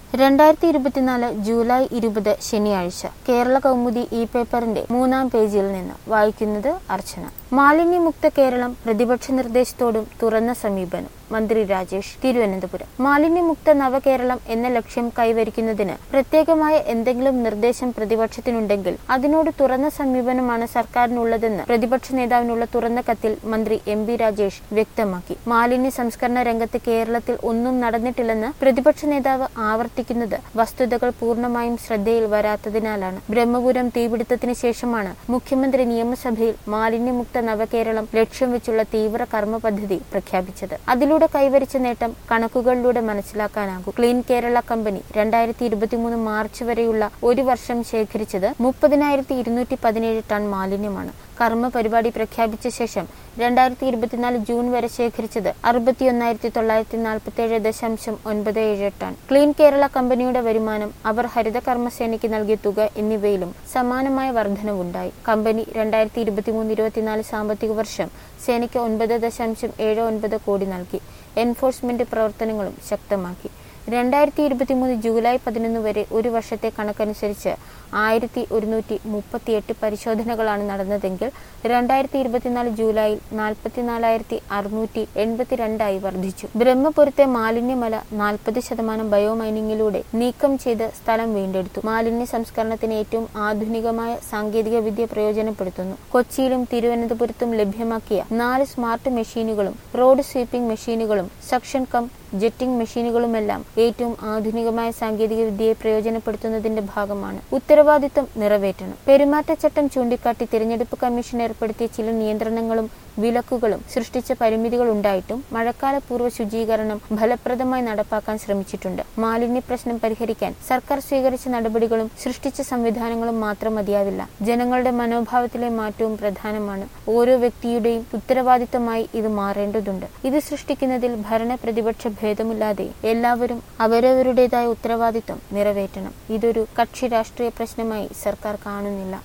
രണ്ടായിരത്തി ഇരുപത്തിനാല് ജൂലൈ ഇരുപത് ശനിയാഴ്ച കേരള കൗമുദി ഇ പേപ്പറിന്റെ മൂന്നാം പേജിൽ നിന്ന് വായിക്കുന്നത് അർച്ചന മാലിന്യമുക്ത കേരളം പ്രതിപക്ഷ നിർദ്ദേശത്തോടും തുറന്ന സമീപനം മന്ത്രി രാജേഷ് തിരുവനന്തപുരം മാലിന്യമുക്ത നവകേരളം എന്ന ലക്ഷ്യം കൈവരിക്കുന്നതിന് പ്രത്യേകമായ എന്തെങ്കിലും നിർദ്ദേശം പ്രതിപക്ഷത്തിനുണ്ടെങ്കിൽ അതിനോട് തുറന്ന സമീപനമാണ് സർക്കാരിനുള്ളതെന്ന് പ്രതിപക്ഷ നേതാവിനുള്ള തുറന്ന കത്തിൽ മന്ത്രി എം ബി രാജേഷ് വ്യക്തമാക്കി മാലിന്യ സംസ്കരണ രംഗത്ത് കേരളത്തിൽ ഒന്നും നടന്നിട്ടില്ലെന്ന് പ്രതിപക്ഷ നേതാവ് ആവർത്തിക്കുന്നത് വസ്തുതകൾ പൂർണ്ണമായും ശ്രദ്ധയിൽ വരാത്തതിനാലാണ് ബ്രഹ്മപുരം തീപിടുത്തത്തിന് ശേഷമാണ് മുഖ്യമന്ത്രി നിയമസഭയിൽ മാലിന്യമുക്ത നവകേരളം ലക്ഷ്യം വെച്ചുള്ള തീവ്ര കർമ്മ പദ്ധതി പ്രഖ്യാപിച്ചത് അതിലൂടെ കൈവരിച്ച നേട്ടം കണക്കുകളിലൂടെ മനസ്സിലാക്കാനാകും ക്ലീൻ കേരള കമ്പനി രണ്ടായിരത്തി ഇരുപത്തിമൂന്ന് മാർച്ച് വരെയുള്ള ഒരു വർഷം ശേഖരിച്ചത് മുപ്പതിനായിരത്തി ഇരുന്നൂറ്റി പതിനേഴ് ടൺ മാലിന്യമാണ് കർമ്മ പരിപാടി പ്രഖ്യാപിച്ച ശേഷം രണ്ടായിരത്തി ഇരുപത്തിനാല് ജൂൺ വരെ ശേഖരിച്ചത് അറുപത്തിയൊന്നായിരത്തി തൊള്ളായിരത്തി നാൽപ്പത്തി ഏഴ് ദശാംശം ഒൻപത് ഏഴ് ടൺ ക്ലീൻ കേരള കമ്പനിയുടെ വരുമാനം അവർ ഹരിത കർമ്മസേനയ്ക്ക് നൽകിയ തുക എന്നിവയിലും സമാനമായ വർധനവുണ്ടായി കമ്പനി രണ്ടായിരത്തി ഇരുപത്തിമൂന്ന് ഇരുപത്തിനാല് സാമ്പത്തിക വർഷം സേനയ്ക്ക് ഒൻപത് ദശാംശം ഏഴ് ഒൻപത് കോടി നൽകി എൻഫോഴ്സ്മെന്റ് പ്രവർത്തനങ്ങളും ശക്തമാക്കി രണ്ടായിരത്തി ഇരുപത്തിമൂന്ന് ജൂലൈ പതിനൊന്ന് വരെ ഒരു വർഷത്തെ കണക്കനുസരിച്ച് ആയിരത്തി ഒരുന്നൂറ്റി മുപ്പത്തിയെട്ട് പരിശോധനകളാണ് നടന്നതെങ്കിൽ രണ്ടായിരത്തി ഇരുപത്തിനാല് ജൂലൈയിൽ നാൽപ്പത്തിനാലായിരത്തി അറുന്നൂറ്റി എൺപത്തിരണ്ടായി വർദ്ധിച്ചു ബ്രഹ്മപുരത്തെ മാലിന്യമല നാൽപ്പത് ശതമാനം ബയോമൈനിങ്ങിലൂടെ നീക്കം ചെയ്ത് സ്ഥലം വീണ്ടെടുത്തു മാലിന്യ സംസ്കരണത്തിന് ഏറ്റവും ആധുനികമായ സാങ്കേതിക വിദ്യ പ്രയോജനപ്പെടുത്തുന്നു കൊച്ചിയിലും തിരുവനന്തപുരത്തും ലഭ്യമാക്കിയ നാല് സ്മാർട്ട് മെഷീനുകളും റോഡ് സ്വീപ്പിംഗ് മെഷീനുകളും സക്ഷൻ കം ജെറ്റിംഗ് മെഷീനുകളുമെല്ലാം ഏറ്റവും ആധുനികമായ സാങ്കേതിക വിദ്യയെ പ്രയോജനപ്പെടുത്തുന്നതിന്റെ ഭാഗമാണ് ഉത്തരവാദിത്തം നിറവേറ്റണം പെരുമാറ്റച്ചട്ടം ചൂണ്ടിക്കാട്ടി തിരഞ്ഞെടുപ്പ് കമ്മീഷൻ ഏർപ്പെടുത്തിയ ചില നിയന്ത്രണങ്ങളും വിലക്കുകളും സൃഷ്ടിച്ച പരിമിതികൾ ഉണ്ടായിട്ടും മഴക്കാല പൂർവ്വ ശുചീകരണം ഫലപ്രദമായി നടപ്പാക്കാൻ ശ്രമിച്ചിട്ടുണ്ട് മാലിന്യ പ്രശ്നം പരിഹരിക്കാൻ സർക്കാർ സ്വീകരിച്ച നടപടികളും സൃഷ്ടിച്ച സംവിധാനങ്ങളും മാത്രം മതിയാവില്ല ജനങ്ങളുടെ മനോഭാവത്തിലെ മാറ്റവും പ്രധാനമാണ് ഓരോ വ്യക്തിയുടെയും ഉത്തരവാദിത്തമായി ഇത് മാറേണ്ടതുണ്ട് ഇത് സൃഷ്ടിക്കുന്നതിൽ ഭരണ പ്രതിപക്ഷ ഭേദമില്ലാതെ എല്ലാവരും അവരവരുടേതായ ഉത്തരവാദിത്തം നിറവേറ്റണം ഇതൊരു കക്ഷി രാഷ്ട്രീയ പ്രശ്നമായി സർക്കാർ കാണുന്നില്ല